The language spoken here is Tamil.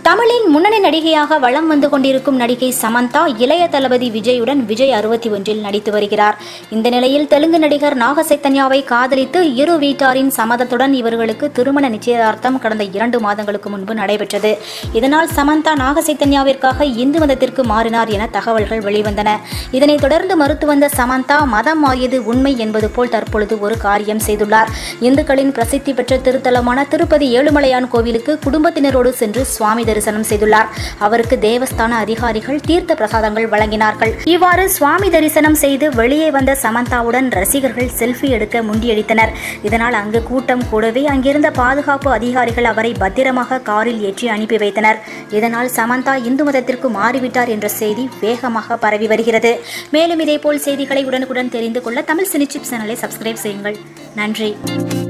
தமிழின் முன்னணி நடிகையாக வலம் வந்து கொண்டிருக்கும் நடிகை சமந்தா இளைய தளபதி விஜயுடன் விஜய் அறுபத்தி ஒன்றில் நடித்து வருகிறார் இந்த நிலையில் தெலுங்கு நடிகர் நாக சைத்தன்யாவை காதலித்து இரு வீட்டாரின் சம்மதத்துடன் இவர்களுக்கு திருமண நிச்சயதார்த்தம் கடந்த இரண்டு மாதங்களுக்கு முன்பு நடைபெற்றது இதனால் சமந்தா நாக சைத்தன்யாவிற்காக இந்து மதத்திற்கு மாறினார் என தகவல்கள் வெளிவந்தன இதனைத் தொடர்ந்து மறுத்து வந்த சமந்தா மதம் மாறியது உண்மை என்பது போல் தற்பொழுது ஒரு காரியம் செய்துள்ளார் இந்துக்களின் பிரசித்தி பெற்ற திருத்தலமான திருப்பதி ஏழுமலையான் கோவிலுக்கு குடும்பத்தினரோடு சென்று சுவாமி தரிசனம் செய்துள்ளார் அவருக்கு தேவஸ்தான அதிகாரிகள் தீர்த்த பிரசாதங்கள் வழங்கினார்கள் இவ்வாறு சுவாமி தரிசனம் செய்து வெளியே வந்த சமந்தாவுடன் ரசிகர்கள் செல்ஃபி எடுக்க முண்டியடித்தனர் இதனால் அங்கு கூட்டம் கூடவே அங்கிருந்த பாதுகாப்பு அதிகாரிகள் அவரை பத்திரமாக காரில் ஏற்றி அனுப்பி வைத்தனர் இதனால் சமந்தா இந்து மதத்திற்கு மாறிவிட்டார் என்ற செய்தி வேகமாக பரவி வருகிறது மேலும் இதேபோல் செய்திகளை உடனுக்குடன் தெரிந்து கொள்ள தமிழ் சினிச்சிப் சேனலை சப்ஸ்கிரைப் செய்யுங்கள் நன்றி